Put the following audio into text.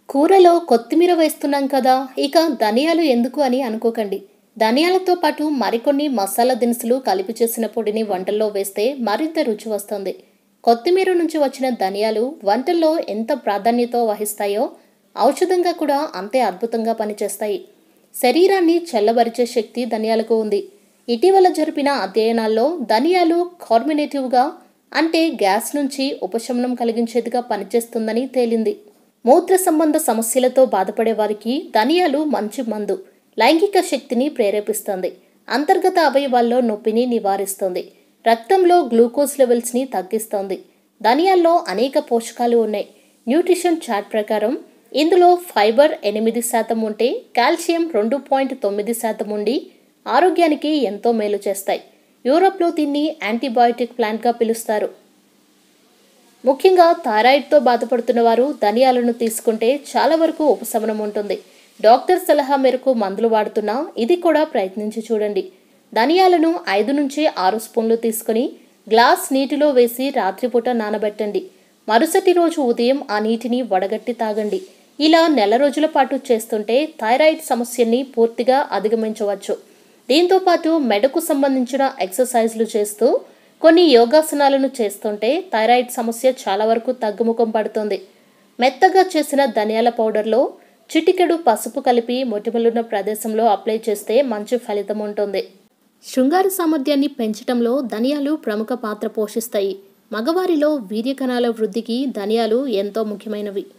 కూరలో కొత్తిమీర వేస్తున్నాం కదా ఇక ధనియాలు ఎందుకు అని అనుకోకండి ధనియాలతో పాటు మరికొన్ని మసాలా దినుసులు కలిపి చేసిన పొడిని వంటల్లో వేస్తే మరింత రుచి వస్తుంది కొత్తిమీర నుంచి వచ్చిన ధనియాలు వంటల్లో ఎంత ప్రాధాన్యత వహిస్తాయో ఔషధంగా కూడా అంతే అద్భుతంగా పనిచేస్తాయి శరీరాన్ని చల్లబరిచే శక్తి ధనియాలకు ఉంది ఇటీవల జరిపిన అధ్యయనాల్లో ధనియాలు కార్మినేటివ్గా అంటే గ్యాస్ నుంచి ఉపశమనం కలిగించేదిగా పనిచేస్తుందని తేలింది మూత్ర సంబంధ సమస్యలతో బాధపడే వారికి ధనియాలు మంచి మందు లైంగిక శక్తిని ప్రేరేపిస్తుంది అంతర్గత అవయవాల్లో నొప్పిని నివారిస్తుంది రక్తంలో గ్లూకోజ్ లెవెల్స్ని తగ్గిస్తోంది ధనియాల్లో అనేక పోషకాలు ఉన్నాయి న్యూట్రిషన్ చార్ట్ ప్రకారం ఇందులో ఫైబర్ ఎనిమిది శాతం ఉంటే కాల్షియం రెండు పాయింట్ తొమ్మిది శాతం ఉండి ఆరోగ్యానికి ఎంతో మేలు చేస్తాయి యూరోప్లో దీన్ని యాంటీబయాటిక్ ప్లాంట్గా పిలుస్తారు ముఖ్యంగా థైరాయిడ్తో బాధపడుతున్న వారు ధనియాలను తీసుకుంటే చాలా వరకు ఉపశమనం ఉంటుంది డాక్టర్ సలహా మేరకు మందులు వాడుతున్నా ఇది కూడా ప్రయత్నించి చూడండి ధనియాలను ఐదు నుంచి ఆరు స్పూన్లు తీసుకొని గ్లాస్ నీటిలో వేసి రాత్రిపూట నానబెట్టండి మరుసటి రోజు ఉదయం ఆ నీటిని వడగట్టి తాగండి ఇలా నెల రోజుల పాటు చేస్తుంటే థైరాయిడ్ సమస్యని పూర్తిగా అధిగమించవచ్చు దీంతో పాటు మెడకు సంబంధించిన ఎక్సర్సైజ్లు చేస్తూ కొన్ని యోగాసనాలను చేస్తుంటే థైరాయిడ్ సమస్య చాలా వరకు తగ్గుముఖం పడుతుంది మెత్తగా చేసిన ధనియాల పౌడర్లో చిటికెడు పసుపు కలిపి మొటిమలున్న ప్రదేశంలో అప్లై చేస్తే మంచి ఫలితం ఉంటుంది శృంగార సామర్థ్యాన్ని పెంచడంలో ధనియాలు ప్రముఖ పాత్ర పోషిస్తాయి మగవారిలో వీర్యకణాల వృద్ధికి ధనియాలు ఎంతో ముఖ్యమైనవి